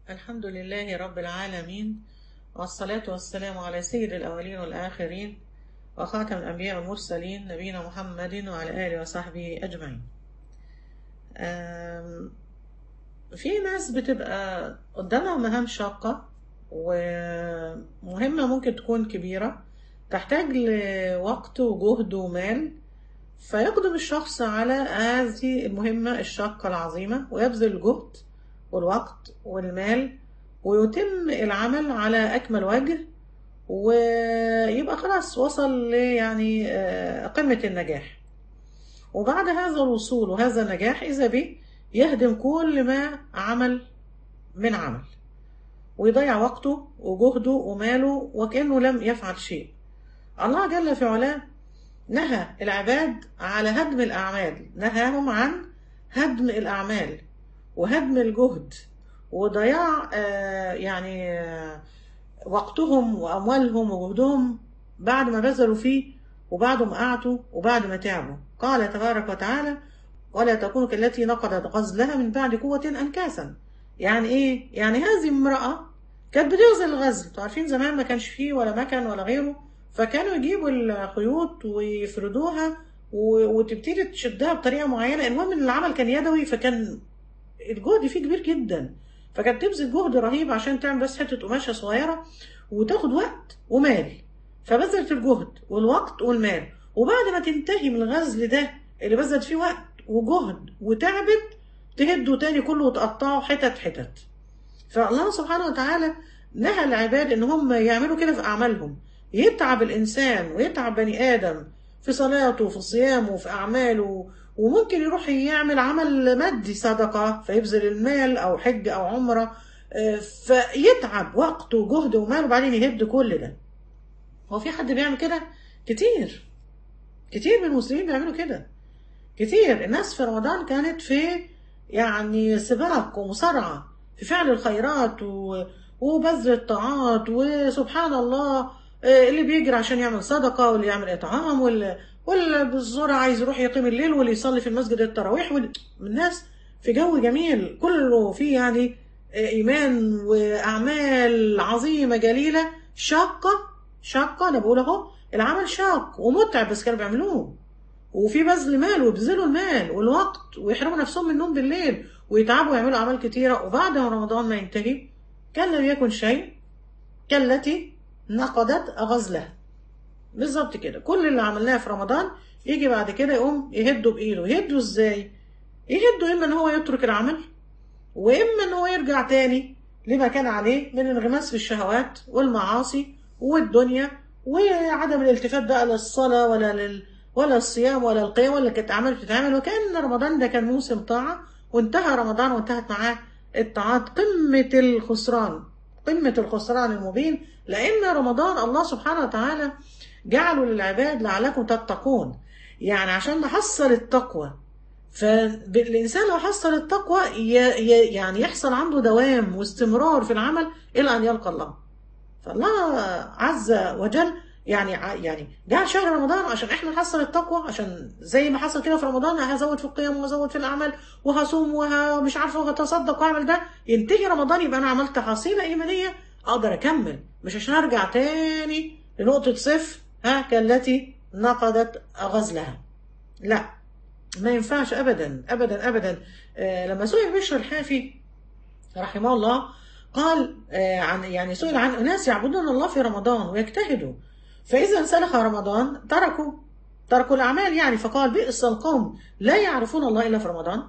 الحمد لله رب العالمين والصلاة والسلام على سيد الأولين والآخرين وخاتم الأنبياء والمرسلين نبينا محمد وعلى آله وصحبه أجمعين أم، في ناس بتبقى قدامها مهام شاقة ومهمة ممكن تكون كبيرة تحتاج لوقت وجهد ومال فيقدم الشخص على هذه المهمة الشاقة العظيمة ويبذل الجهد والوقت والمال ويتم العمل على أكمل وجه ويبقى خلاص وصل ل يعني آه، قمة النجاح وبعد هذا الوصول وهذا النجاح إذا به يهدم كل ما عمل من عمل ويضيع وقته وجهده وماله وكأنه لم يفعل شيء الله جل في علاه نهى العباد على هدم الأعمال نهاهم عن هدم الأعمال وهدم الجهد وضياع آه، يعني آه، وقتهم وأموالهم وجهدهم بعد ما بذلوا فيه وبعد ما قعدوا وبعد ما تعبوا قال تبارك وتعالى ولا تكونوا كالتي نقضت غزلها من بعد قوة أنكاسا يعني إيه؟ يعني هذه امرأة كانت بتغزل الغزل انتوا عارفين زمان ما كانش فيه ولا مكن ولا غيره فكانوا يجيبوا الخيوط ويفردوها و- وتبتدي تشدها بطريقة معينة المهم إن العمل كان يدوي فكان الجهد فيه كبير جدا فكانت تبذل جهد رهيب عشان تعمل بس حته قماشه صغيره وتاخد وقت ومال فبذلت الجهد والوقت والمال وبعد ما تنتهي من الغزل ده اللي بذلت فيه وقت وجهد وتعبت تهده تاني كله وتقطعه حتت حتت فالله سبحانه وتعالى نهى العباد ان هم يعملوا كده في اعمالهم يتعب الانسان ويتعب بني ادم في صلاته وفي صيامه وفي اعماله وممكن يروح يعمل عمل مادي صدقة فيبذل المال أو حج أو عمرة آه، فيتعب وقته وجهده وماله وبعدين يهد كل ده هو في حد بيعمل كده كتير كتير من المسلمين بيعملوا كده كتير الناس في رمضان كانت في يعني سباق ومصارعة في فعل الخيرات و... وبذل الطاعات وسبحان الله آه، اللي بيجري عشان يعمل صدقة واللي يعمل إطعام واللي واللي بالزور عايز يروح يقيم الليل واللي يصلي في المسجد التراويح وال- الناس في جو جميل كله فيه يعني آه، إيمان وأعمال عظيمة جليلة شاقة شاقة أنا بقول أهو العمل شاق ومتعب بس كانوا بيعملوه وفي بذل مال ويبذلوا المال والوقت ويحرموا نفسهم من النوم بالليل ويتعبوا ويعملوا أعمال كتيرة وبعد ما رمضان ما ينتهي كان لم يكن شيء كالتي نقضت غزلها بالظبط كده كل اللي عملناه في رمضان يجي بعد كده يقوم يهده بايده يهده ازاي يهده اما ان هو يترك العمل واما ان هو يرجع تاني لما كان عليه من الانغماس في الشهوات والمعاصي والدنيا وعدم الالتفات بقى للصلاه ولا لل ولا الصيام ولا القيام ولا كانت اعمال بتتعمل وكان رمضان ده كان موسم طاعه وانتهى رمضان وانتهت معاه الطاعات قمه الخسران قمه الخسران المبين لان رمضان الله سبحانه وتعالى جعلوا للعباد لعلكم تتقون يعني عشان نحصل التقوى فالإنسان لو حصل التقوى ي- ي- يعني يحصل عنده دوام واستمرار في العمل إلى أن يلقى الله فالله عز وجل يعني ع- يعني جعل شهر رمضان عشان احنا نحصل التقوى عشان زي ما حصل كده في رمضان هزود في القيام وهزود في الاعمال وهصوم ومش عارفه وهتصدق واعمل ده ينتهي رمضان يبقى انا عملت حصيله ايمانيه اقدر اكمل مش عشان ارجع تاني لنقطه صفر ها كالتي نقضت غزلها لا ما ينفعش ابدا ابدا ابدا آه لما سئل بشر الحافي رحمه الله قال آه عن يعني سئل عن اناس يعبدون الله في رمضان ويجتهدوا فاذا انسلخ رمضان تركوا تركوا الاعمال يعني فقال بئس القوم لا يعرفون الله الا في رمضان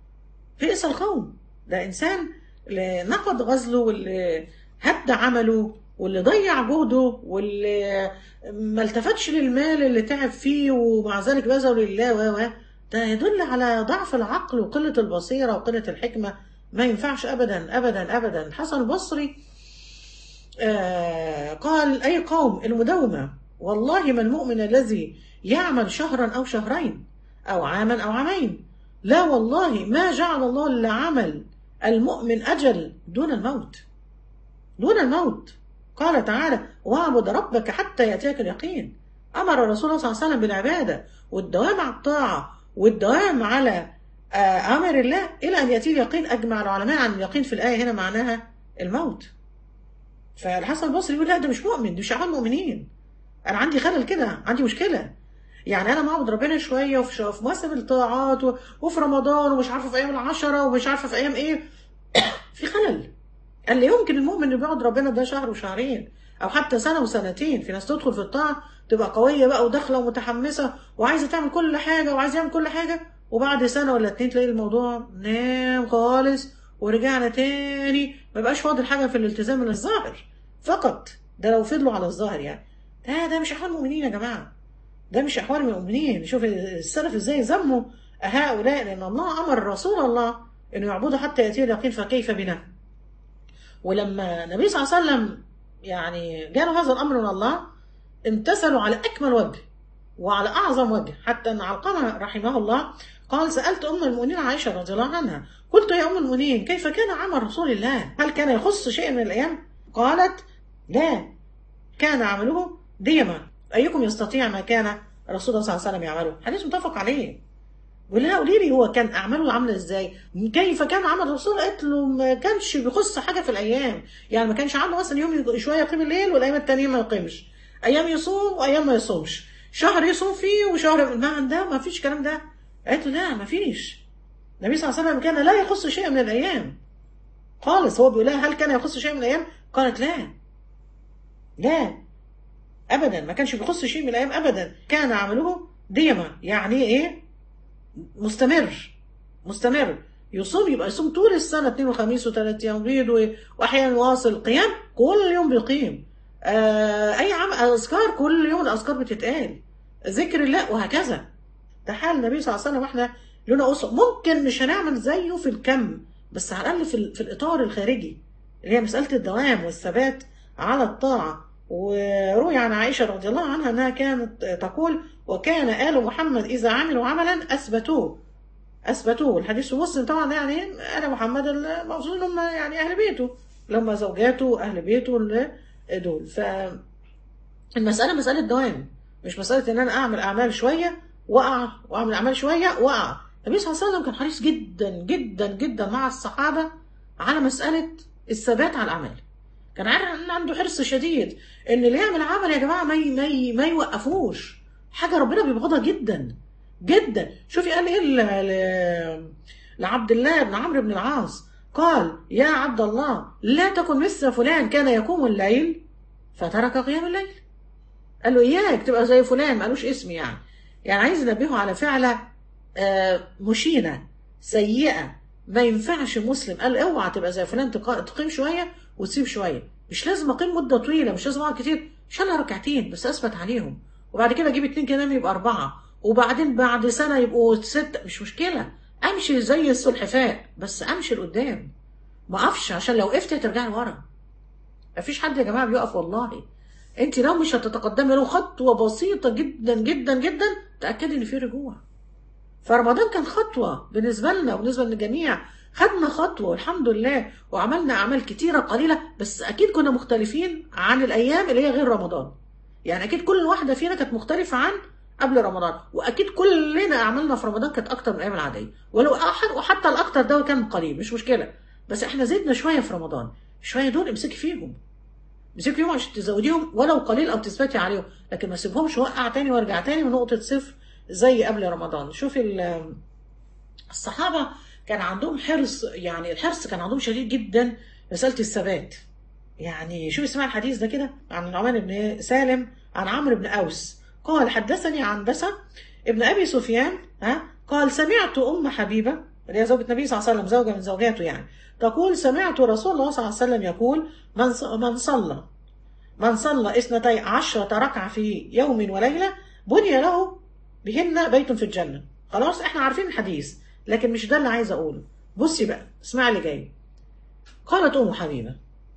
بئس القوم ده انسان اللي نقض غزله واللي هد عمله واللي ضيع جهده واللي ما التفتش للمال اللي تعب فيه ومع ذلك بذله لله و و ده يدل على ضعف العقل وقلة البصيرة وقلة الحكمة ما ينفعش أبدا أبدا أبدا الحسن البصري آه قال أي قوم المداومة والله ما المؤمن الذي يعمل شهرا أو شهرين أو عاما أو عامين لا والله ما جعل الله لعمل المؤمن أجل دون الموت دون الموت قال تعالى واعبد ربك حتى يأتيك اليقين أمر الرسول صلى الله عليه وسلم بالعبادة والدوام على الطاعة والدوام على آه، أمر الله إلى أن يأتي اليقين أجمع العلماء عن اليقين في الآية هنا معناها الموت فالحسن البصري يقول لا ده مش مؤمن دي مش اعمال مؤمنين انا عندي خلل كده عندي مشكله يعني انا معبد ربنا شويه وفي شو- في مواسم الطاعات و- وفي رمضان ومش عارفه في ايام العشره ومش عارفه في ايام ايه في خلل قال لي يمكن المؤمن اللي بيقعد ربنا ده شهر وشهرين او حتى سنه وسنتين في ناس تدخل في الطاعه تبقى قويه بقى وداخله ومتحمسه وعايزه تعمل كل حاجه وعايزه يعمل كل حاجه وبعد سنه ولا اتنين تلاقي الموضوع نام خالص ورجعنا تاني ما بقاش فاضل حاجه في الالتزام من الظاهر فقط ده لو فضلوا على الظاهر يعني ده ده مش احوال المؤمنين يا جماعه ده مش احوال المؤمنين شوف السلف ازاي ذموا هؤلاء لان الله امر رسول الله انه يعبدوا حتى ياتيه اليقين فكيف بنا ولما النبي صلى الله عليه وسلم يعني جاله هذا الامر من الله امتثلوا على اكمل وجه وعلى اعظم وجه حتى ان علقمه رحمه الله قال سالت ام المؤمنين عائشه رضي الله عنها قلت يا ام المؤمنين كيف كان عمل رسول الله هل كان يخص شيئا من الايام قالت لا كان عمله ديما ايكم يستطيع ما كان رسول الله صلى الله عليه وسلم يعمله حديث متفق عليه بيقول لها قولي لي هو كان اعماله عامله ازاي كيف كان عمل الرسول قالت له ما كانش بيخص حاجه في الايام يعني ما كانش عنده مثلا يوم شويه يقيم الليل والايام التانية ما يقيمش ايام يصوم وايام ما يصومش شهر يصوم فيه وشهر ما عندها ما فيش الكلام ده قالت له لا ما فيش النبي صلى الله عليه وسلم كان لا يخص شيئا من الايام خالص هو بيقول لها هل كان يخص شيئا من الايام قالت لا لا ابدا ما كانش بيخص شيء من الايام ابدا كان عمله ديما يعني ايه مستمر مستمر يصوم يبقى يصوم طول السنه اثنين وخميس وثلاث ايام بيض و- واحيانا واصل قيام كل يوم بيقيم آه اي عم اذكار كل يوم الاذكار بتتقال ذكر الله وهكذا ده حال النبي صلى الله عليه وسلم واحنا لنا اسره ممكن مش هنعمل زيه في الكم بس على الاقل في, ال- في الاطار الخارجي اللي هي مساله الدوام والثبات على الطاعه وروي عن عائشه رضي الله عنها انها كانت تقول وكان ال محمد اذا عملوا عملا اثبتوه اثبتوه الحديث في مسلم طبعا يعني ال محمد المقصود هم يعني اهل بيته لما زوجاته اهل بيته اللي دول ف المساله مساله دوام مش مساله ان انا اعمل اعمال شويه واقع واعمل اعمال شويه واقع النبي صلى الله عليه وسلم كان حريص جدا جدا جدا مع الصحابه على مساله الثبات على الاعمال كان عارف- عنده حرص شديد ان اللي يعمل عمل يا جماعه ما ي- ما ي- ما يوقفوش حاجه ربنا بيبغضها جدا جدا شوفي قال ايه ل- ل- لعبد الله بن عمرو بن العاص قال يا عبد الله لا تكن مثل فلان كان يقوم الليل فترك قيام الليل قال له اياك تبقى زي فلان ما قالوش اسمي يعني يعني عايز ينبهه على فعله آه، مشينه سيئه ما ينفعش مسلم قال اوعى تبقى زي فلان تقا- تقيم شويه وتسيب شويه مش لازم اقيم مده طويله مش لازم اقعد كتير مش انا ركعتين بس اثبت عليهم وبعد كده اجيب اتنين كمان يبقى اربعه وبعدين بعد سنه يبقوا سته مش مشكله امشي زي السلحفاء بس امشي لقدام ما اقفش عشان لو وقفت ترجعي لورا مفيش حد يا جماعه بيقف والله انت لو مش هتتقدمي لو خطوه بسيطه جدا جدا جدا تاكدي ان في رجوع فرمضان كان خطوه بالنسبه لنا وبالنسبه للجميع خدنا خطوه والحمد لله وعملنا اعمال كتيره قليله بس اكيد كنا مختلفين عن الايام اللي هي غير رمضان يعني اكيد كل واحده فينا كانت مختلفه عن قبل رمضان واكيد كلنا اعمالنا في رمضان كانت اكتر من الايام العاديه ولو أحد وحتى الاكتر ده كان قليل مش مشكله بس احنا زدنا شويه في رمضان شويه دول امسكي فيهم امسكي فيهم عشان تزوديهم ولو قليل او تثبتي عليهم لكن ما سيبهمش وقع تاني وارجع تاني من نقطه صفر زي قبل رمضان شوفي ال- الصحابه كان عندهم حرص يعني الحرص كان عندهم شديد جدا مساله الثبات يعني شوف اسمع الحديث ده كده عن النعمان بن سالم عن عمرو بن اوس قال حدثني عن بسة ابن ابي سفيان ها قال سمعت ام حبيبه اللي هي زوجة النبي صلى الله عليه وسلم زوجة من زوجاته يعني تقول سمعت رسول الله صلى الله عليه وسلم يقول من ص- من صلى من صلى اثنتي عشرة ركعة في يوم وليلة بني له بهن بيت في الجنة خلاص احنا عارفين الحديث لكن مش ده اللي عايز اقوله بصي بقى اسمعي اللي جاي قالت ام حبيبه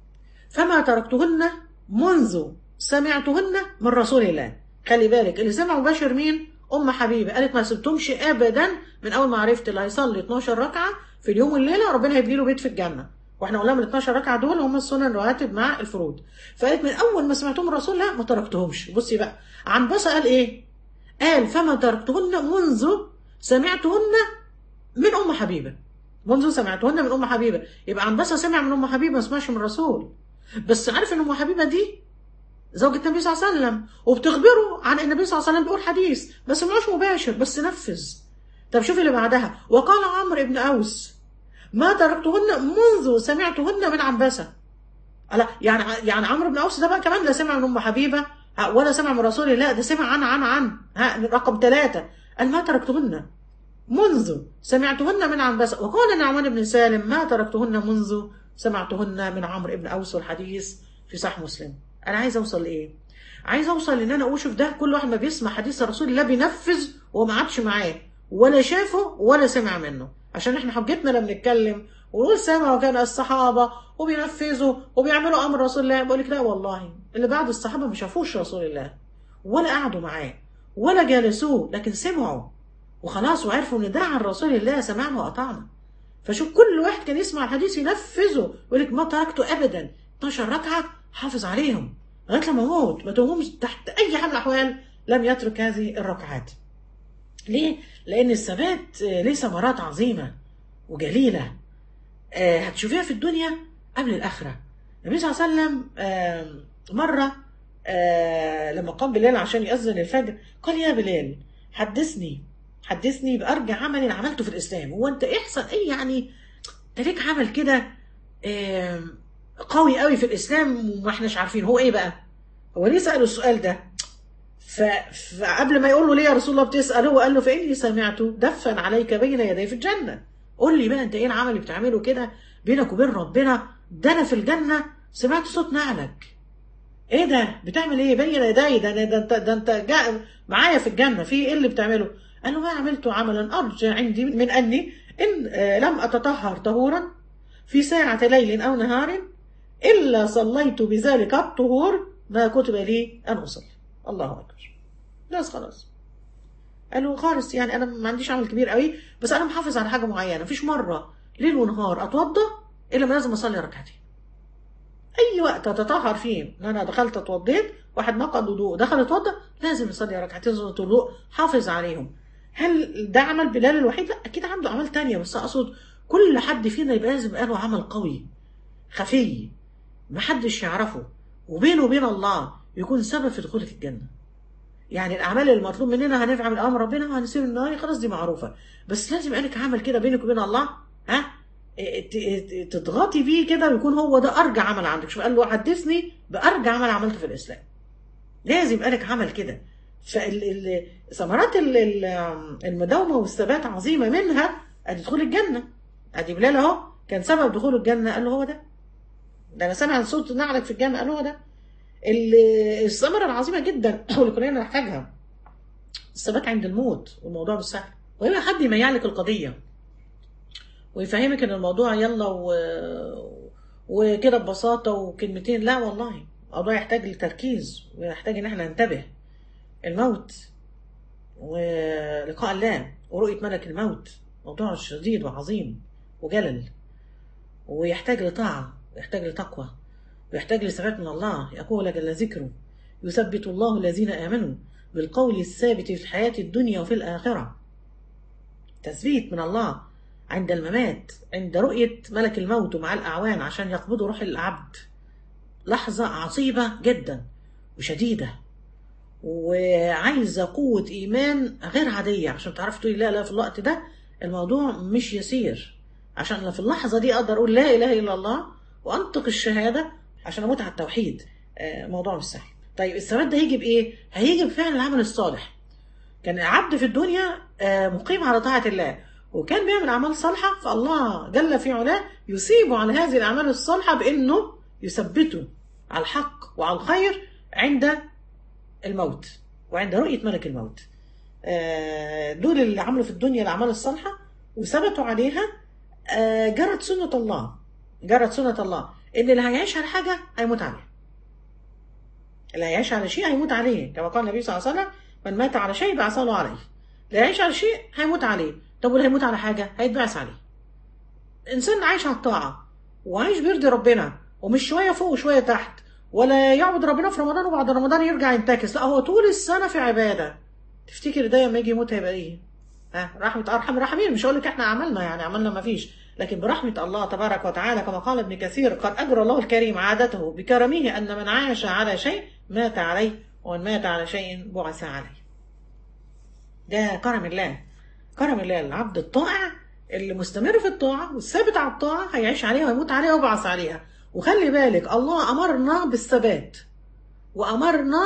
فما تركتهن منذ سمعتهن من رسول الله خلي بالك اللي سمع مباشر مين ام حبيبه قالت ما سبتهمش ابدا من اول ما عرفت اللي هيصلي 12 ركعه في اليوم والليله ربنا هيبني له بيت في الجنه واحنا قلنا من 12 ركعه دول هم السنن الرواتب مع الفروض فقالت من اول ما سمعتهم من رسول الله ما تركتهمش بصي بقى عن بص قال ايه قال فما تركتهن منذ سمعتهن من ام حبيبه منذ سمعتهن من ام حبيبه يبقى عنبسه سمع من ام حبيبه ما سمعش من الرسول بس عارف ان ام حبيبه دي زوجة النبي صلى الله عليه وسلم وبتخبره عن ان النبي صلى الله عليه وسلم بيقول حديث بس مش مباشر بس نفذ طب شوف اللي بعدها وقال عمرو بن اوس ما تركتهن منذ سمعتهن من عنبسه لا يعني يعني عمرو بن اوس ده بقى كمان لا سمع من ام حبيبه ولا سمع من رسول الله ده سمع عن عن عن ها رقم ثلاثة قال ما تركتهن منذ سمعتهن من عنبسة وقال نعمان بن سالم ما تركتهن منذ سمعتهن من عمرو بن أوس والحديث في صحيح مسلم أنا عايز أوصل لإيه؟ عايز أوصل إن أنا أشوف ده كل واحد ما بيسمع حديث رسول الله بينفذ وما عادش معاه ولا شافه ولا سمع منه عشان احنا حجتنا لما بنتكلم ونقول سمعوا كان الصحابة وبينفذوا وبيعملوا أمر رسول الله بقول لك لا والله اللي بعد الصحابة ما شافوش رسول الله ولا قعدوا معاه ولا جالسوه لكن سمعوا وخلاص وعرفوا ان ده عن رسول الله سمعنا وأطعنا فشوف كل واحد كان يسمع الحديث ينفذه يقول لك ما تركته أبدا 12 ركعة حافظ عليهم لغاية لما موت ما تقومش تحت أي حال من الأحوال لم يترك هذه الركعات ليه؟ لأن الثبات ليه ثمرات عظيمة وجليلة هتشوفيها في الدنيا قبل الآخرة النبي صلى الله عليه وسلم مرة لما قام بلال عشان يأذن الفجر قال يا بلال حدثني حدثني بأرجع عمل عملته في الإسلام هو أنت إحسن أي يعني أنت ليك عمل كده قوي قوي في الإسلام وما احناش عارفين هو إيه بقى هو ليه سأله السؤال ده ف... فقبل ما يقول له ليه يا رسول الله بتسأل هو قال له فإني سمعته دفن عليك بين يدي في الجنة قول لي بقى أنت إيه العمل اللي بتعمله كده بينك وبين ربنا ده أنا في الجنة سمعت صوت نعلك ايه ده بتعمل ايه بين يدي ده ده انت ده انت جاء معايا في الجنه في ايه اللي بتعمله قال له ما عملت عملا ارجى عندي من اني ان لم اتطهر طهورا في ساعه ليل او نهار الا صليت بذلك الطهور ما كتب لي ان اصلي الله اكبر بس خلاص قالوا خالص يعني انا ما عنديش عمل كبير قوي بس انا محافظ على حاجه معينه مفيش مره ليل ونهار اتوضى الا ما لازم اصلي ركعتين اي وقت اتطهر فيه ان انا دخلت اتوضيت واحد نقض وضوء دخل اتوضى لازم يصلي ركعتين سنه الوضوء حافظ عليهم هل ده عمل بلال الوحيد لا اكيد عنده اعمال تانية بس اقصد كل حد فينا يبقى لازم يبقى له عمل قوي خفي محدش يعرفه وبينه وبين الله يكون سبب في دخولك الجنه يعني الاعمال المطلوب مننا هنفعل امر ربنا وهنسير النار خلاص دي معروفه بس لازم يبقى لك عمل كده بينك وبين الله ها تضغطي بيه كده ويكون هو ده ارجى عمل عندك شوف قال له حدثني بارجى عمل عملته في الاسلام لازم يبقى لك عمل كده فثمرات المداومه والثبات عظيمه منها ادي دخول الجنه ادي بلال اهو كان سبب دخول الجنه قال له هو ده ده انا سامع صوت نعلك في الجنه قال له هو ده الثمره العظيمه جدا واللي كلنا نحتاجها الثبات عند الموت والموضوع مش سهل ويبقى حد يميع لك القضيه ويفهمك ان الموضوع يلا و... وكده ببساطه وكلمتين لا والله الموضوع يحتاج لتركيز ويحتاج ان احنا ننتبه الموت ولقاء الله ورؤيه ملك الموت موضوع شديد وعظيم وجلل ويحتاج لطاعه ويحتاج لتقوى ويحتاج لثبات من الله يقول جل ذكره يثبت الله الذين امنوا بالقول الثابت في الحياه الدنيا وفي الاخره تثبيت من الله عند الممات عند رؤية ملك الموت مع الأعوان عشان يقبضوا روح العبد لحظة عصيبة جدا وشديدة وعايزة قوة إيمان غير عادية عشان تعرف تقولي لا لا في الوقت ده الموضوع مش يسير عشان في اللحظة دي أقدر أقول لا إله إلا الله وأنطق الشهادة عشان أموت على التوحيد موضوع مش سهل طيب الثبات ده هيجي بإيه؟ هيجي بفعل العمل الصالح كان عبد في الدنيا مقيم على طاعة الله وكان بيعمل أعمال صالحة فالله جل في علاه يصيبه على هذه الأعمال الصالحة بأنه يثبته على الحق وعلى الخير عند الموت وعند رؤية ملك الموت دول اللي عملوا في الدنيا الأعمال الصالحة وثبتوا عليها جرت سنة الله جرت سنة الله إن اللي هيعيش على حاجة هيموت عليها اللي هيعيش على شيء هيموت عليه كما قال النبي صلى الله عليه وسلم من مات على شيء بعث الله عليه اللي هيعيش على شيء هيموت عليه طب واللي هيموت على حاجة هيتبعث عليه إنسان عايش على الطاعة وعايش بيرضي ربنا ومش شوية فوق وشوية تحت ولا يعبد ربنا في رمضان وبعد رمضان يرجع ينتكس لا هو طول السنة في عبادة تفتكر ده لما يجي يموت هيبقى ايه؟ ها رحمة ارحم الراحمين مش هقول لك احنا عملنا يعني عملنا ما فيش لكن برحمة الله تبارك وتعالى كما قال ابن كثير قد أجرى الله الكريم عادته بكرمه أن من عاش على شيء مات عليه ومن مات على شيء بعث عليه ده كرم الله كرم الله العبد الطائع اللي مستمر في الطاعة والثابت على الطاعة هيعيش عليها ويموت عليها ويبعث عليها وخلي بالك الله أمرنا بالثبات وأمرنا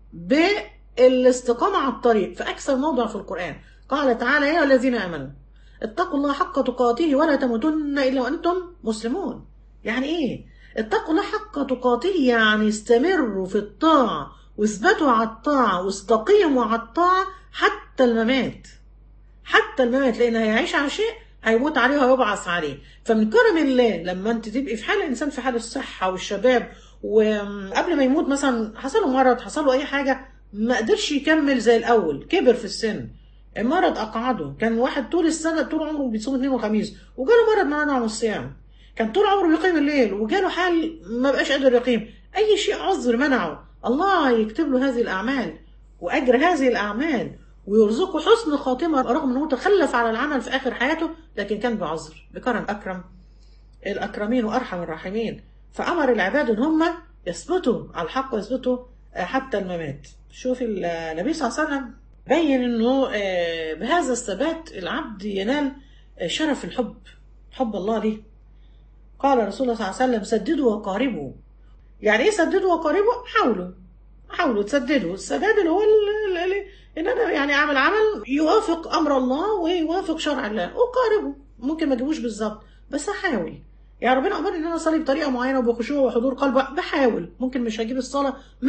بالاستقامة على الطريق في أكثر موضع في القرآن قال تعالى يا الذين آمنوا اتقوا الله حق تقاته ولا تموتن إلا وأنتم مسلمون يعني إيه اتقوا الله حق تقاته يعني استمروا في الطاعة واثبتوا على الطاعة واستقيموا على الطاعة حتى الممات حتى الممات لأن هيعيش على شيء هيموت عليه وهيبعث عليه فمن كرم الله لما انت تبقي في حال الانسان في حال الصحه والشباب وقبل ما يموت مثلا حصل له مرض حصل له اي حاجه ما قدرش يكمل زي الاول كبر في السن المرض اقعده كان واحد طول السنه طول عمره بيصوم اثنين وخميس وجاله مرض منعه عن الصيام كان طول عمره بيقيم الليل وجاله حال ما بقاش قادر يقيم اي شيء عذر منعه الله يكتب له هذه الاعمال واجر هذه الاعمال ويرزقه حسن خاتمة رغم أنه تخلف على العمل في آخر حياته لكن كان بعذر بكرم أكرم الأكرمين وأرحم الراحمين فأمر العباد أن هم يثبتوا على الحق ويثبتوا حتى الممات شوف النبي صلى الله عليه وسلم بين أنه بهذا الثبات العبد ينال شرف الحب حب الله ليه قال رسول الله صلى الله عليه وسلم سددوا وقاربوا يعني ايه سددوا وقاربوا حاولوا حاولوا تسددوا السداد اللي هو اللي ان انا يعني اعمل عمل يوافق امر الله ويوافق شرع الله وقاربه ممكن ما اجيبوش بالظبط بس احاول يعني ربنا امرني ان انا اصلي بطريقه معينه وبخشوع وحضور قلب بحاول ممكن مش هجيب الصلاه 100%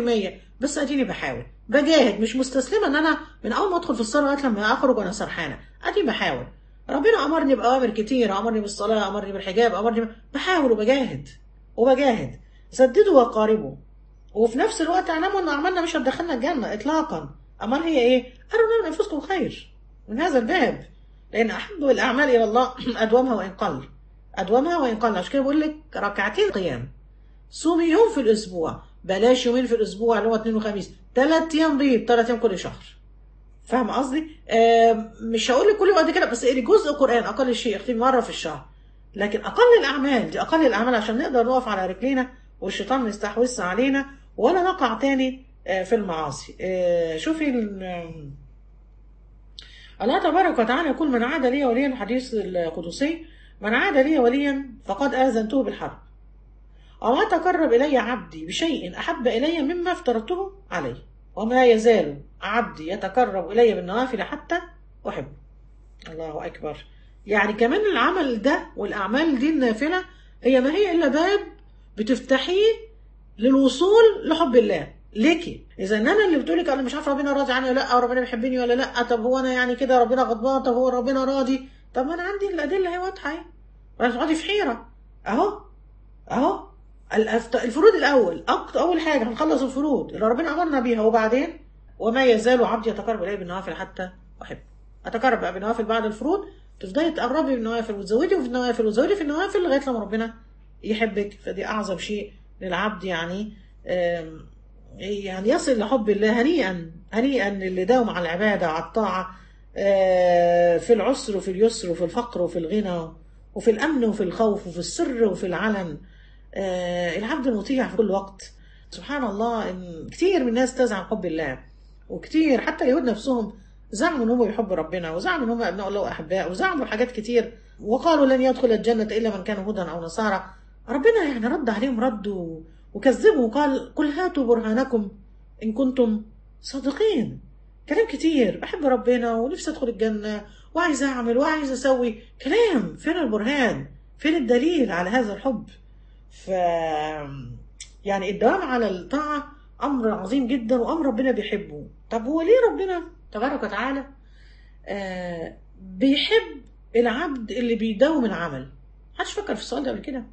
بس اديني بحاول بجاهد مش مستسلمه ان انا من اول ما ادخل في الصلاه لغايه لما اخرج وانا سرحانه ادي بحاول ربنا امرني باوامر كتير امرني بالصلاه امرني بالحجاب امرني بحاول وبجاهد وبجاهد سددوا وقاربوا وفي نفس الوقت اعلموا ان اعمالنا مش هتدخلنا الجنه اطلاقا امال هي ايه؟ قالوا من انفسكم خير من هذا الباب لان احب الاعمال الى الله ادومها وان قل ادومها وان قل عشان كده بقول لك ركعتين قيام صومي يوم في الاسبوع بلاش يومين في الاسبوع اللي هو اثنين وخميس ثلاث ايام بيض ثلاث ايام كل شهر فاهم قصدي؟ آه مش هقول لك كل يوم قد كده بس اقري جزء قران اقل شيء اختي مره في الشهر لكن اقل الاعمال دي اقل الاعمال عشان نقدر نقف على رجلينا والشيطان ما يستحوذش علينا ولا نقع تاني في المعاصي شوفي الله تبارك وتعالى يقول من عاد لي وليا الحديث القدسي من عاد لي وليا فقد آذنته بالحرب وما تقرب إلي عبدي بشيء أحب إلي مما افترضته عليه وما يزال عبدي يتقرب إلي بالنوافل حتى أحبه الله أكبر يعني كمان العمل ده والأعمال دي النافلة هي ما هي إلا باب بتفتحيه للوصول لحب الله ليكي اذا انا اللي بتقولك انا مش عارفه ربنا راضي عني ولا لا او ربنا بيحبني ولا لا طب هو انا يعني كده ربنا غضبان طب هو ربنا راضي طب ما انا عندي الادله هي واضحه اهي انا تقعدي في حيره اهو اهو الفروض الاول اول حاجه هنخلص الفروض اللي ربنا امرنا بيها وبعدين وما يزال عبدي يتقرب الي بالنوافل حتى احب اتقرب بقى بالنوافل بعد الفروض تفضلي تقربي بالنوافل وتزودي في النوافل وتزودي في النوافل لغايه لما ربنا يحبك فدي اعظم شيء للعبد يعني يعني يصل لحب الله هنيئا هنيئا اللي داوم على العبادة على الطاعة في العسر وفي اليسر وفي الفقر وفي الغنى وفي الأمن وفي الخوف وفي السر وفي العلن العبد المطيع في كل وقت سبحان الله إن كتير من الناس تزعم حب الله وكتير حتى اليهود نفسهم زعموا ان هم بيحبوا ربنا وزعموا ان هم ابناء الله واحباء وزعموا حاجات كتير وقالوا لن يدخل الجنه الا من كان هودا او نصارى ربنا يعني رد عليهم رد وكذبوا وقال قل هاتوا برهانكم إن كنتم صادقين كلام كتير بحب ربنا ونفسي أدخل الجنة وعايز أعمل وعايز أسوي كلام فين البرهان فين الدليل على هذا الحب ف يعني الدوام على الطاعة أمر عظيم جدا وأمر ربنا بيحبه طب هو ليه ربنا تبارك وتعالى آه بيحب العبد اللي بيداوم العمل محدش فكر في السؤال ده قبل كده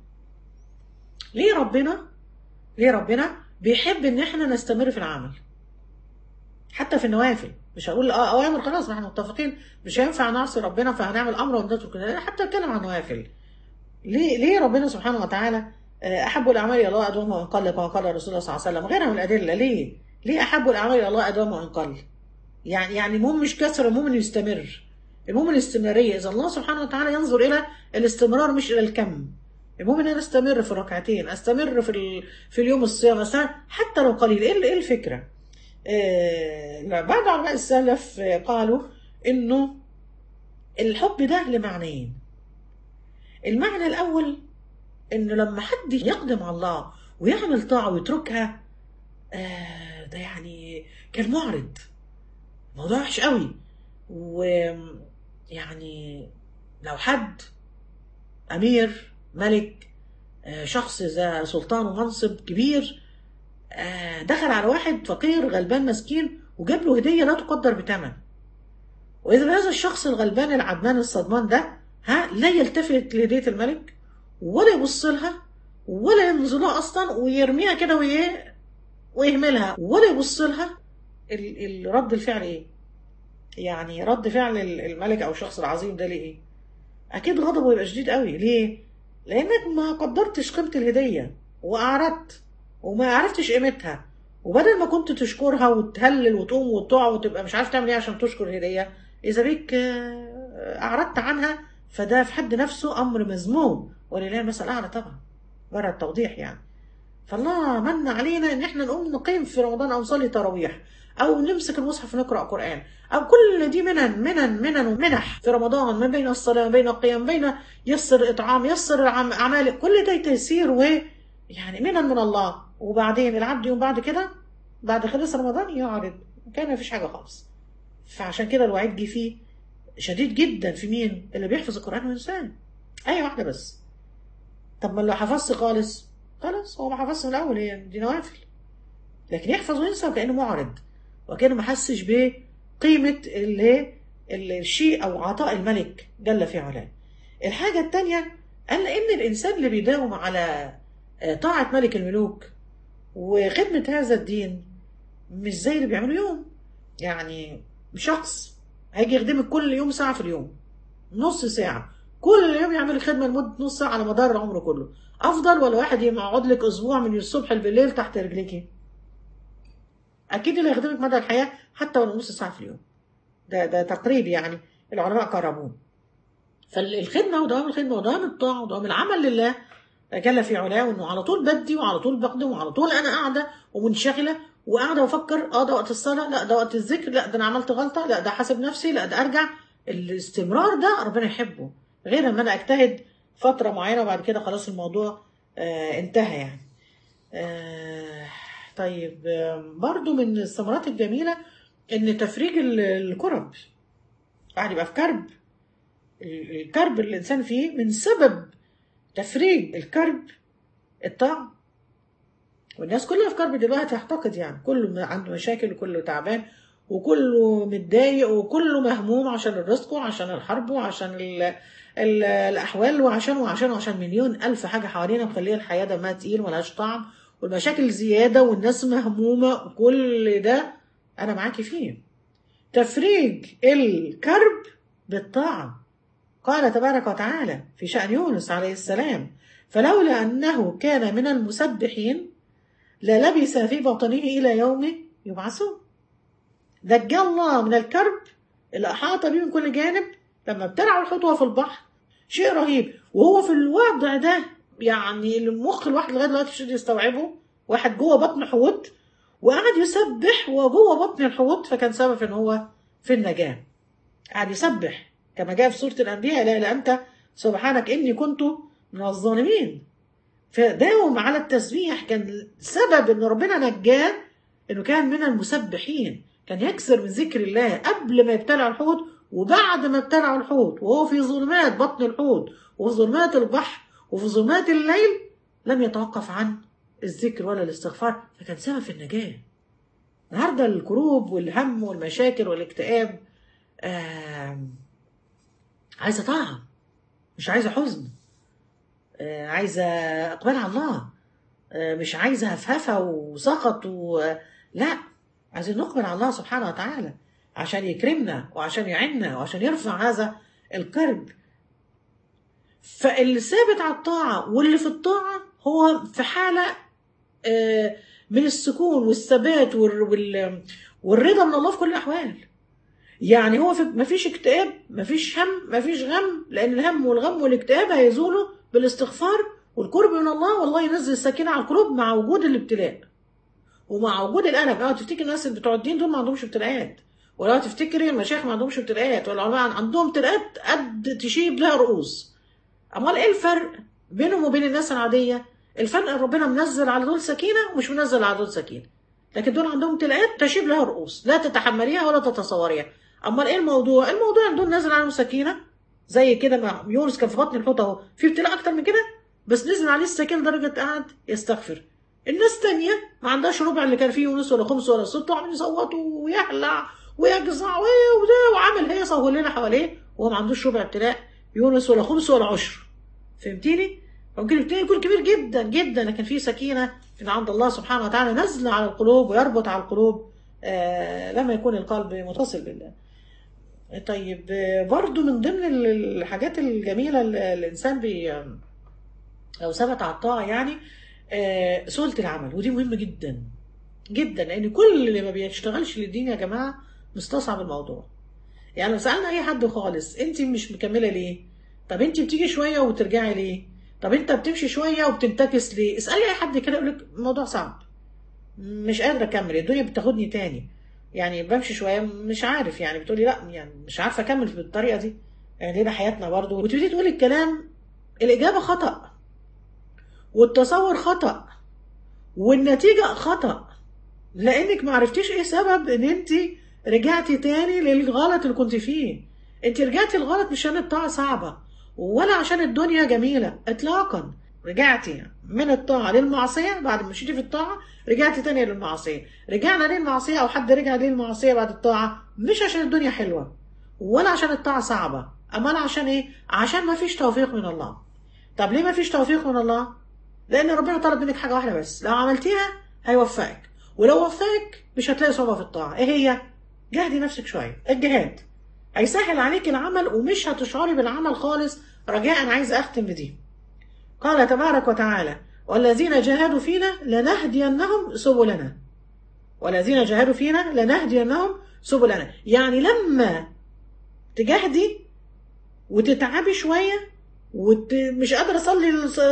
ليه ربنا ليه ربنا بيحب ان احنا نستمر في العمل حتى في النوافل مش هقول اه اوامر خلاص ما احنا متفقين مش هينفع نعصي ربنا فهنعمل امر ونترك حتى اتكلم عن نوافل ليه ليه ربنا سبحانه وتعالى احب الاعمال الى الله ادومها وان قل كما قال الرسول صلى الله عليه وسلم غيرها من الادله ليه ليه احب الاعمال الى الله ادومها وان قل يعني يعني المهم مش كسر المهم انه يستمر المهم الاستمراريه اذا الله سبحانه وتعالى ينظر الى الاستمرار مش الى الكم المهم ان انا استمر في الركعتين استمر في ال... في اليوم الصيام استمر حتى لو قليل ايه ايه الفكره آه بعض علماء السلف آه، قالوا انه الحب ده لمعنيين المعنى الاول انه لما حد يقدم على الله ويعمل طاعه ويتركها آه ده يعني كان معرض موضوع وحش قوي ويعني لو حد امير ملك آه، شخص ذا سلطان ومنصب كبير آه، دخل على واحد فقير غلبان مسكين وجاب له هديه لا تقدر بثمن واذا هذا الشخص الغلبان العدمان الصدمان ده ها لا يلتفت لهديه الملك ولا يبص لها ولا ينظر لها اصلا ويرميها كده ويه ويهملها ولا يبص لها ال- ال- رد الفعل ايه يعني رد فعل ال- الملك او الشخص العظيم ده ليه ايه اكيد غضبه يبقى شديد قوي ليه لانك ما قدرتش قيمه الهديه واعرضت وما عرفتش قيمتها وبدل ما كنت تشكرها وتهلل وتقوم وتقع وتبقى مش عارف تعمل ايه عشان تشكر الهديه اذا بيك آه، اعرضت عنها فده في حد نفسه امر مذموم ولله المثل الاعلى طبعا بره التوضيح يعني فالله من علينا ان احنا نقوم نقيم في رمضان او نصلي تراويح او نمسك المصحف نقرا قران او كل دي منن منن منن ومنح في رمضان ما بين الصلاه ما بين القيام بين يسر اطعام يسر العم- اعمال كل ده تيسير و يعني منن من الله وبعدين العبد يوم بعد كده بعد خلص رمضان يعرض كان ما فيش حاجه خالص فعشان كده الوعيد جه فيه شديد جدا في مين اللي بيحفظ القران وينساه اي واحده بس طب ما لو حفظت خالص خلاص هو ما حفظش من الاول هي دي نوافل لكن يحفظ وينسى وكانه معرض وكانه ما حسش بقيمه اللي اللي الشيء او عطاء الملك جل في علاه الحاجه الثانيه قال ان الانسان اللي بيداوم على آه، طاعه ملك الملوك وخدمه هذا الدين مش زي اللي بيعمله يوم يعني شخص هيجي يخدمك كل يوم ساعه في اليوم نص ساعه كل يوم يعمل خدمه لمده نص ساعه على مدار العمر كله افضل ولا واحد يقعد لك اسبوع من الصبح بالليل تحت رجليكي اكيد اللي هيخدمك مدى الحياه حتى ولو نص ساعه في اليوم ده ده تقريب يعني العلماء قربوه فالخدمه ودوام الخدمه ودوام الطاعه ودوام العمل لله جل في علاه وانه على طول بدي وعلى طول بقدم وعلى طول انا قاعده ومنشغله وقاعده بفكر اه ده وقت الصلاه لا ده وقت الذكر لا ده انا عملت غلطه لا ده حاسب نفسي لا ده ارجع الاستمرار ده ربنا يحبه غير لما انا اجتهد فتره معينه وبعد كده خلاص الموضوع آه انتهى يعني آه طيب آه برضو من الثمرات الجميله ان تفريج ال- الكرب واحد يبقى في كرب ال- الكرب اللي الانسان فيه من سبب تفريج الكرب الطاعه والناس كلها في كرب دلوقتي اعتقد يعني كله عنده مشاكل وكله تعبان وكله متضايق وكله مهموم عشان الرزق وعشان الحرب وعشان ال ال الاحوال وعشان وعشان وعشان مليون الف حاجه حوالينا مخليه الحياه دمها تقيل وملهاش طعم والمشاكل زياده والناس مهمومه وكل ده انا معاكي فيه تفريج الكرب بالطاعه قال تبارك وتعالى في شأن يونس عليه السلام فلولا أنه كان من المسبحين للبث في بطنه إلى يوم يبعثون نجى الله من الكرب اللي أحاط به من كل جانب لما ابتلعوا الحوت وهو في البحر شيء رهيب وهو في الوضع ده يعني المخ الواحد لغايه دلوقتي مش قادر يستوعبه واحد جوه بطن حوت وقعد يسبح وجوه بطن الحوت فكان سبب في ان هو في النجاه قعد يسبح كما جاء في سوره الانبياء لا الا انت سبحانك اني كنت من الظالمين فداوم على التسبيح كان سبب ان ربنا نجاه انه كان من المسبحين كان يكثر من ذكر الله قبل ما يبتلع الحوت وبعد ما ابتلع الحوت وهو في ظلمات بطن الحوت وفي ظلمات البحر وفي ظلمات الليل لم يتوقف عن الذكر ولا الاستغفار فكان سبب في النجاة النهاردة الكروب والهم والمشاكل والاكتئاب آم، عايزة طاعة مش عايزة حزن آه، عايزة إقبال على الله آه، مش عايزة هفهفة وسخط و... لا عايزين نقبل على الله سبحانه وتعالى عشان يكرمنا وعشان يعيننا وعشان يرفع هذا الكرب فاللي ثابت على الطاعة واللي في الطاعة هو في حالة آه، من السكون والثبات وال- وال- والرضا من الله في كل الأحوال يعني هو في مفيش اكتئاب مفيش هم مفيش غم لان الهم والغم والاكتئاب هيزولوا بالاستغفار والقرب من الله والله ينزل السكينه على القلوب مع وجود الابتلاء ومع وجود الالم اه تفتكر الناس اللي بتوع الدين دول ما عندهمش ابتلاءات ولا تفتكري المشايخ ما عندهمش ابتلاءات ولا العلماء عندهم ابتلاءات قد تشيب لها رؤوس امال ايه الفرق بينهم وبين الناس العاديه الفرق ان ربنا منزل على دول سكينه ومش منزل على دول سكينه لكن دول عندهم ابتلاءات تشيب لها رؤوس لا تتحمليها ولا تتصوريها امال ايه الموضوع الموضوع ان دول نازل عليهم سكينه زي كده ما يونس كان في بطن الحوت اهو في ابتلاء اكتر من كده بس نزل عليه السكينه لدرجه قعد يستغفر الناس تانية ما عندهاش ربع اللي كان فيه يونس ولا خمس ولا ست وعمالين يصوتوا ويحلع ويجزع وده وعامل هيصه وهلنا حواليه وهو ما عندوش ربع ابتلاء يونس ولا خمس ولا عشر فهمتيني؟ ممكن الابتلاء يكون كبير جدا جدا لكن في سكينه من عند الله سبحانه وتعالى نازله على القلوب ويربط على القلوب آه لما يكون القلب متصل بالله. طيب برضو من ضمن الحاجات الجميله اللي الانسان بي لو ثبت على الطاعه يعني آه سهوله العمل ودي مهمه جدا جدا لان كل اللي ما بيشتغلش للدين يا جماعه مستصعب الموضوع يعني لو سالنا اي حد خالص انت مش مكمله ليه طب انت بتيجي شويه وترجعي ليه طب انت بتمشي شويه وبتنتكس ليه اسالي اي حد كده يقول لك الموضوع صعب مش قادره اكمل الدنيا بتاخدني تاني يعني بمشي شويه مش عارف يعني بتقولي لا يعني مش عارفه اكمل بالطريقه دي يعني لينا حياتنا برضو وتبتدي تقولي الكلام الاجابه خطا والتصور خطا والنتيجه خطا لانك ما عرفتيش ايه سبب ان انت رجعتي تاني للغلط اللي كنت فيه انت رجعتي الغلط مش عشان الطاعه صعبه ولا عشان الدنيا جميله اطلاقا رجعتي من الطاعه للمعصيه بعد ما مشيتي في الطاعه رجعتي تاني للمعصيه رجعنا للمعصيه او حد رجع للمعصيه بعد الطاعه مش عشان الدنيا حلوه ولا عشان الطاعه صعبه امال عشان ايه عشان ما فيش توفيق من الله طب ليه ما فيش توفيق من الله لان ربنا طلب منك حاجه واحده بس لو عملتيها هيوفقك ولو وفقك مش هتلاقي صعوبه في الطاعه ايه هي جهدي نفسك شويه الجهاد هيسهل عليك العمل ومش هتشعري بالعمل خالص رجاء عايز اختم بدي قال تبارك وتعالى والذين جاهدوا فينا لنهدينهم سبلنا والذين جاهدوا فينا لنهدينهم سبلنا يعني لما تجاهدي وتتعبي شويه ومش قادره اصلي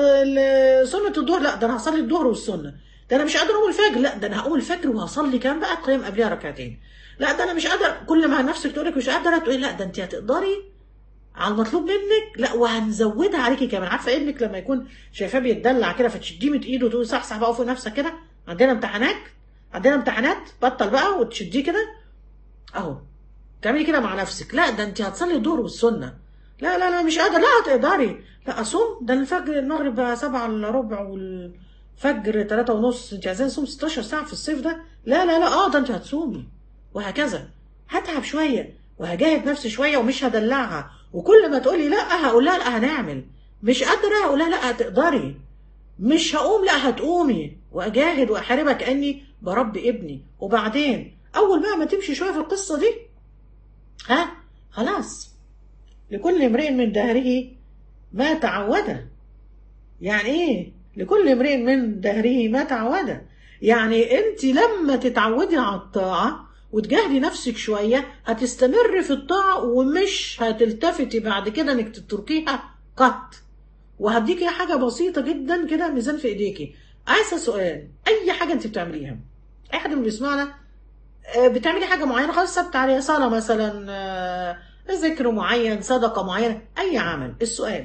سنه الظهر لا ده انا هصلي الظهر والسنه ده انا مش قادر اقوم الفجر لا ده انا هقوم الفجر وهصلي كام بقى قيام قبلها ركعتين لا ده انا مش قادر كل ما نفسك تقول لك مش قادره تقولي لا ده انت هتقدري على المطلوب منك لا وهنزودها عليكي كمان عارفه ابنك لما يكون شايفاه بيتدلع كده فتشديه من ايده وتقول صحصح بقى فوق نفسك كده عندنا امتحانات عندنا امتحانات بطل بقى وتشديه كده اهو تعملي كده مع نفسك لا ده انت هتصلي الظهر والسنه لا لا لا مش قادره لا هتقدري لا اصوم ده الفجر المغرب بقى سبعة الا ربع والفجر تلاتة ونص انت عايزين نصوم 16 ساعه في الصيف ده لا لا لا اه ده انت هتصومي وهكذا هتعب شويه وهجاهد نفسي شويه ومش هدلعها وكل ما تقولي لا هقول لها لا هنعمل مش قادره هقول لها لا هتقدري مش هقوم لا هتقومي واجاهد واحاربها كاني بربي ابني وبعدين اول بقى ما تمشي شويه في القصه دي ها خلاص لكل امرئ من دهره ما تعود يعني ايه لكل امرئ من دهره ما تعود يعني انت لما تتعودي على الطاعه وتجاهدي نفسك شويه هتستمر في الطاعه ومش هتلتفتي بعد كده انك تتركيها قط وهديكي حاجه بسيطه جدا كده ميزان في ايديكي عايزه سؤال اي حاجه انت بتعمليها اي حد من بيسمعنا بتعملي حاجه معينه خلاص ثابته عليها صلاه مثلا ذكر معين صدقه معينه اي عمل السؤال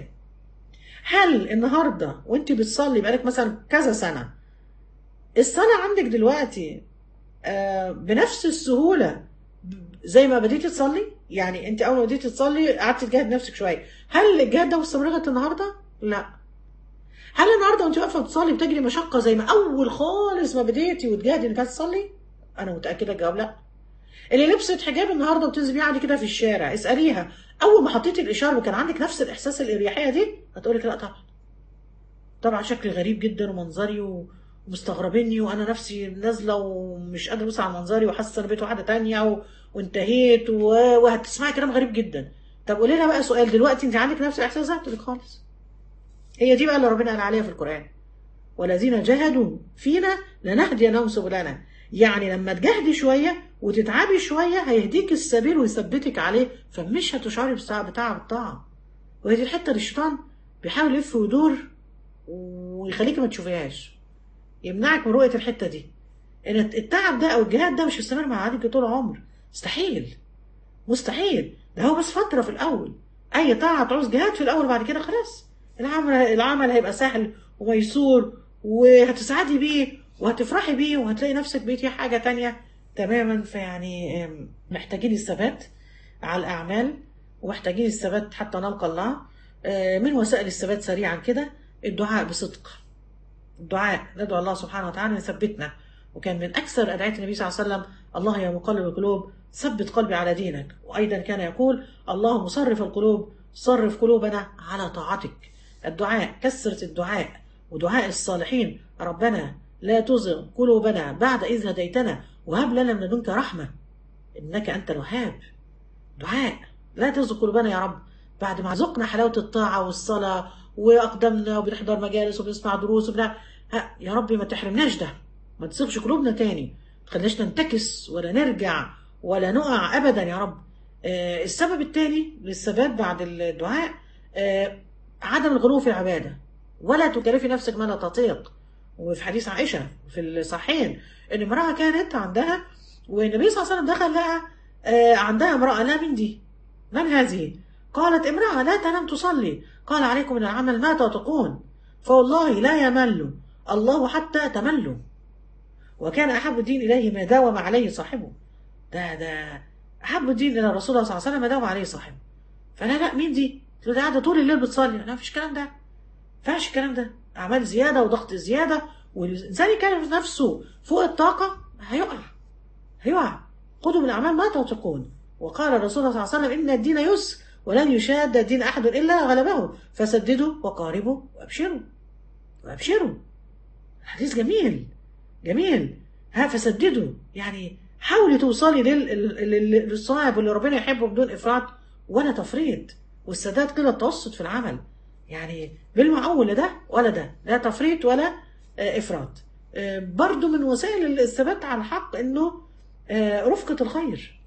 هل النهارده وانت بتصلي بقالك مثلا كذا سنه الصلاه عندك دلوقتي بنفس السهولة زي ما بديتي تصلي يعني انت اول ما بديتي تصلي قعدت تجاهد نفسك شوية هل الجهاد ده مستمر لغاية النهاردة؟ لا هل النهاردة وانت واقفة بتصلي بتجري مشقة زي ما اول خالص ما بديتي وتجاهدي انك تصلي؟ انا متأكدة الجواب لا اللي لبست حجاب النهاردة وتنزل بيه عادي كده في الشارع اسأليها اول ما حطيتي الاشارة كان عندك نفس الاحساس الاريحية دي؟ هتقولك لا طبعا طبعا شكلي غريب جدا ومنظري و... مستغربيني وانا نفسي نازله ومش قادره ابص على منظري وحاسه انا بقيت واحده تانية و... وانتهيت و... وهتسمعي كلام غريب جدا طب قولي لها بقى سؤال دلوقتي انت عندك نفس الاحساس ده تقول خالص هي دي بقى اللي ربنا قال عليها في القران والذين جاهدوا فينا لنهدينهم سبلنا يعني لما تجاهدي شويه وتتعبي شويه هيهديك السبيل ويثبتك عليه فمش هتشعري بتعب بتاع الطاعه وهي دي الحته اللي الشيطان بيحاول يلف ويدور ويخليكي ما تشوفيهاش يمنعك من رؤيه الحته دي ان التعب ده او الجهاد ده مش هيستمر مع عادك طول العمر مستحيل مستحيل ده هو بس فتره في الاول اي طاعه تعوز جهاد في الاول بعد كده خلاص العمل العمل هيبقى سهل وميسور وهتسعدي بيه وهتفرحي بيه وهتلاقي نفسك بقيتي حاجه تانية تماما فيعني آم، محتاجين الثبات على الاعمال ومحتاجين الثبات حتى نلقى الله آه، من وسائل الثبات سريعا كده الدعاء بصدق الدعاء ندعو الله سبحانه وتعالى أن يثبتنا وكان من أكثر أدعية النبي صلى الله عليه وسلم الله يا مقلب القلوب ثبت قلبي على دينك وأيضا كان يقول الله مصرف القلوب صرف قلوبنا على طاعتك الدعاء كثرة الدعاء ودعاء الصالحين ربنا لا تزغ قلوبنا بعد إذ هديتنا وهب لنا من لدنك رحمة إنك أنت الوهاب دعاء لا تزغ قلوبنا يا رب بعد ما ذقنا حلاوة الطاعة والصلاة وأقدمنا وبنحضر مجالس وبنسمع دروس وبنع... ها يا رب ما تحرمناش ده ما تسيبش قلوبنا تاني ما تخليناش ننتكس ولا نرجع ولا نقع أبدا يا رب آه السبب الثاني للثبات بعد الدعاء آه عدم الغلو في العبادة ولا تكلفي نفسك ما لا تطيق وفي حديث عائشة في الصحيحين إن امرأة كانت عندها والنبي صلى الله عليه وسلم دخل لها آه عندها امرأة لا من دي من هذه؟ قالت امرأة لا تنام تصلي قال عليكم من العمل ما تطيقون فوالله لا يمل الله حتى تملوا وكان أحب الدين إليه ما داوم عليه صاحبه ده ده أحب الدين إلى الرسول صلى الله عليه وسلم ما داوم عليه صاحبه فلا لا مين دي؟ تقول ده قاعدة طول الليل بتصلي لا مفيش الكلام ده ما ينفعش الكلام ده أعمال زيادة وضغط زيادة والإنسان يكلف نفسه فوق الطاقة هيقع هيقع خذوا من الأعمال ما تطيقون وقال الرسول صلى الله عليه وسلم إن الدين يسر ولن يشاد الدين أحد إلا غلبه فسددوا وقاربوا وأبشروا وأبشروا حديث جميل جميل ها فسددوا يعني حاولي توصلي لل- لل- للصواب اللي ربنا يحبه بدون إفراط ولا تفريط والسداد كده التوسط في العمل يعني بالمعول لا ده ولا ده لا تفريط ولا آه، إفراط آه، برضو من وسائل الثبات على الحق إنه آه، رفقة الخير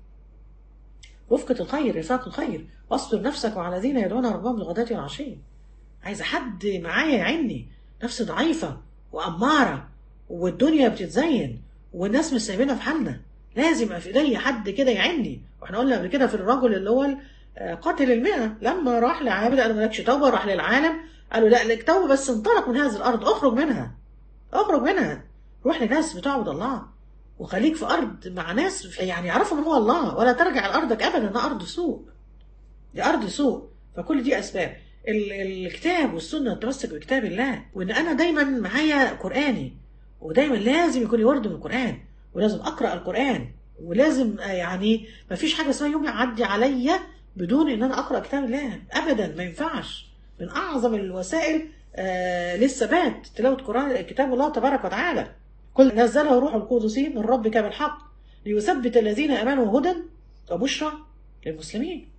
رفقة الخير رفاق الخير واصبر نفسك وعلى الذين يدعون ربهم بالغداة والعشي عايزة حد معايا يعيني نفسي ضعيفة وأمارة والدنيا بتتزين والناس مش سايبينها في حالنا لازم يبقى في ايديا حد كده يعيني واحنا قلنا قبل كده في الرجل اللي هو آه، قاتل المئة لما راح لعابد قال مالكش توبة راح للعالم قالوا لا لك توبة بس انطلق من هذه الأرض اخرج منها اخرج منها روح لناس بتعبد الله وخليك في أرض مع ناس يعني يعرفوا من هو الله ولا ترجع لأرضك أبدا ده أرض سوء دي أرض سوء فكل دي أسباب ال- الكتاب والسنة التمسك بكتاب الله وإن أنا دايما معايا قرآني ودايما لازم يكون لي ورد من القرآن ولازم أقرأ القرآن ولازم آه، يعني ما فيش حاجة اسمها يوم يعدي عليا بدون إن أنا أقرأ كتاب الله أبدا ما ينفعش من أعظم الوسائل آه للثبات تلاوة قرآن كتاب الله تبارك وتعالى قل نزله روح القدس من ربك بالحق ليثبت الذين امنوا هدى وبشرى للمسلمين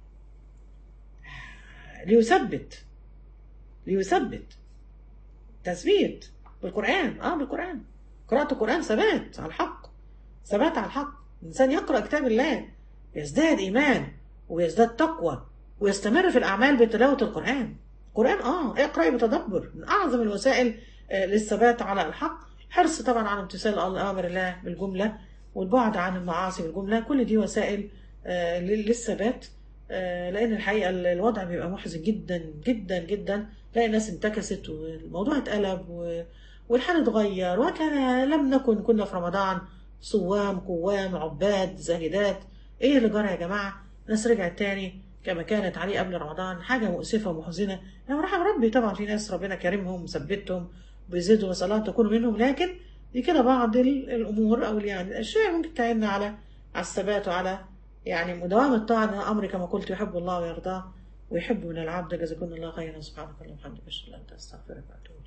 ليثبت ليثبت تثبيت بالقران اه بالقران قراءة القرآن ثبات على الحق ثبات على الحق الإنسان يقرأ كتاب الله يزداد إيمان ويزداد تقوى ويستمر في الأعمال بتلاوة القرآن القرآن آه اقرأي بتدبر من أعظم الوسائل آه، للثبات على الحق حرص طبعا على امتثال أوامر الله بالجملة والبعد عن المعاصي بالجملة كل دي وسائل آه، لل- للثبات آه، لأن الحقيقة ال- الوضع بيبقى محزن جدا جدا جدا تلاقي الناس انتكست والموضوع اتقلب و- والحال اتغير وكان لم نكن كنا في رمضان صوام قوام عباد زاهدات ايه اللي جرى يا جماعة الناس رجعت تاني كما كانت عليه قبل رمضان حاجة مؤسفة ومحزنة أنا رحم ربي طبعا في ناس ربنا كرمهم مثبتهم بيزيدوا نسأل الله أن تكونوا منهم لكن دي كده بعض ال- الأمور أو يعني الأشياء ممكن تعيننا على على الثبات وعلى يعني مداومة الطاعة إن أمر كما قلت يحب الله ويرضاه ويحب من العبد جزاكم الله خيرا سبحانك اللهم وبحمدك أشهد أن لا إله إلا أنت أستغفرك وأتوب